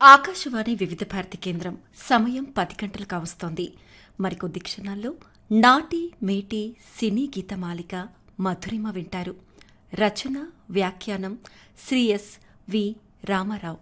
ఆకాశవాణి వివిధ భారతి కేంద్రం సమయం పది గంటలు కావస్తోంది మరికొద్ది క్షణాల్లో నాటి మేటి సినీ గీతమాలిక మధురిమ వింటారు రచన వ్యాఖ్యానం శ్రీ ఎస్ వి రామారావు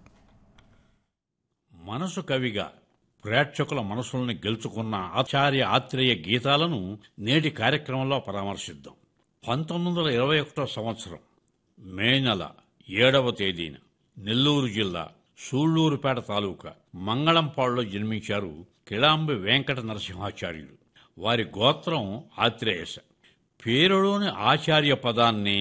మనసు కవిగా ప్రేక్షకుల మనసుల్ని గెలుచుకున్న ఆచార్య ఆత్రేయ గీతాలను నేటి కార్యక్రమంలో పరామర్శిద్దాం పంతొమ్మిది వందల ఇరవై ఒకటో సంవత్సరం మే నెల ఏడవ తేదీన నెల్లూరు జిల్లా సూళ్లూరుపేట తాలూకా మంగళంపాడులో జన్మించారు కిళాంబి వెంకట నరసింహాచార్యులు వారి గోత్రం ఆత్రేయస పేరులోని ఆచార్య పదాన్ని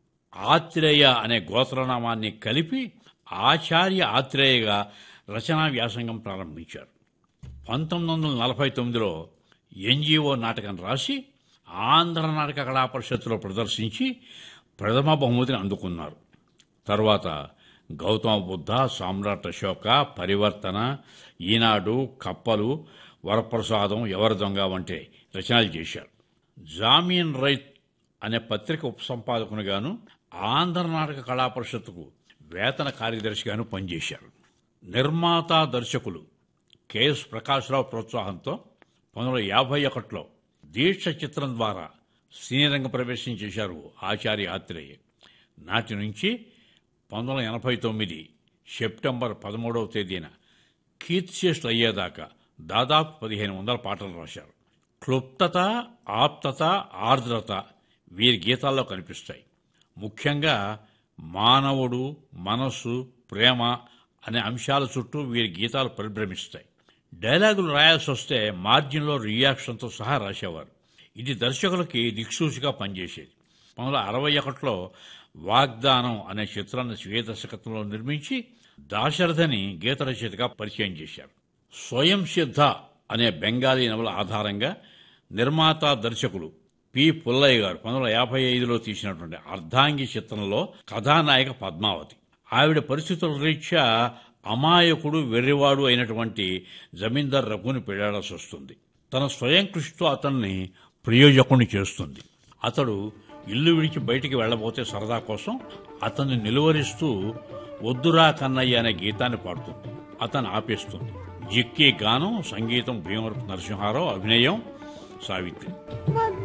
ఆత్రేయ అనే గోత్రనామాన్ని కలిపి ఆచార్య ఆత్రేయగా రచనా వ్యాసంగం ప్రారంభించారు పంతొమ్మిది వందల నలభై తొమ్మిదిలో ఎన్జిఓ నాటకం రాసి ఆంధ్ర నాటక కళా పరిషత్తులో ప్రదర్శించి ప్రథమ బహుమతిని అందుకున్నారు తర్వాత గౌతమ బుద్ధ సామ్రాట్ అశోక పరివర్తన ఈనాడు కప్పలు వరప్రసాదం ఎవరి దొంగ వంటి రచనలు చేశారు జామీన్ రైత్ అనే పత్రిక ఉపసంపాదకునిగాను ఆంధ్ర నాటక కళా పరిషత్తుకు వేతన కార్యదర్శిగాను పనిచేశారు నిర్మాత దర్శకులు కెఎస్ ప్రకాశ్రావు ప్రోత్సాహంతో పంతొమ్మిది వందల యాభై ఒకటిలో దీక్ష చిత్రం ద్వారా సినీ రంగ ప్రవేశం చేశారు ఆచార్య ఆత్రేయ నాటి నుంచి పంతొమ్మిది వందల ఎనభై తొమ్మిది సెప్టెంబర్ పదమూడవ తేదీన కీర్తిశేషులు అయ్యేదాకా దాదాపు పదిహేను వందల పాటలు రాశారు క్లుప్తత ఆప్తత ఆర్ద్రత వీరి గీతాల్లో కనిపిస్తాయి ముఖ్యంగా మానవుడు మనస్సు ప్రేమ అనే అంశాల చుట్టూ వీరి గీతాలు పరిభ్రమిస్తాయి డైలాగులు రాయాల్సి వస్తే మార్జిన్లో రియాక్షన్తో సహా రాసేవారు ఇది దర్శకులకి దిక్సూచిగా పనిచేసేది పంతొమ్మిది వందల అరవై ఒకటిలో వాగ్దానం అనే చిత్రాన్ని స్వీయ దర్శకత్వంలో నిర్మించి దాశరథని గీత రచయితగా పరిచయం చేశారు స్వయం సిద్ధ అనే బెంగాలీ నవల ఆధారంగా నిర్మాత దర్శకులు పి పుల్లయ్య గారు పంతొమ్మిది వందల యాభై ఐదులో తీసినటువంటి అర్ధాంగి చిత్రంలో కథానాయిక పద్మావతి ఆవిడ పరిస్థితుల రీత్యా అమాయకుడు వెర్రివాడు అయినటువంటి జమీందార్ రఘుని పెళ్లాడాల్సి వస్తుంది తన స్వయం కృషితో అతన్ని ప్రయోజకుని చేస్తుంది అతడు ఇల్లు విడిచి బయటికి వెళ్లబోతే సరదా కోసం అతన్ని నిలువరిస్తూ వద్దురా కన్నయ్య అనే గీతాన్ని పాడుతుంది అతను ఆపేస్తుంది జిక్కి గానం సంగీతం భీమవరపు నరసింహారావు అభినయం సావిత్రి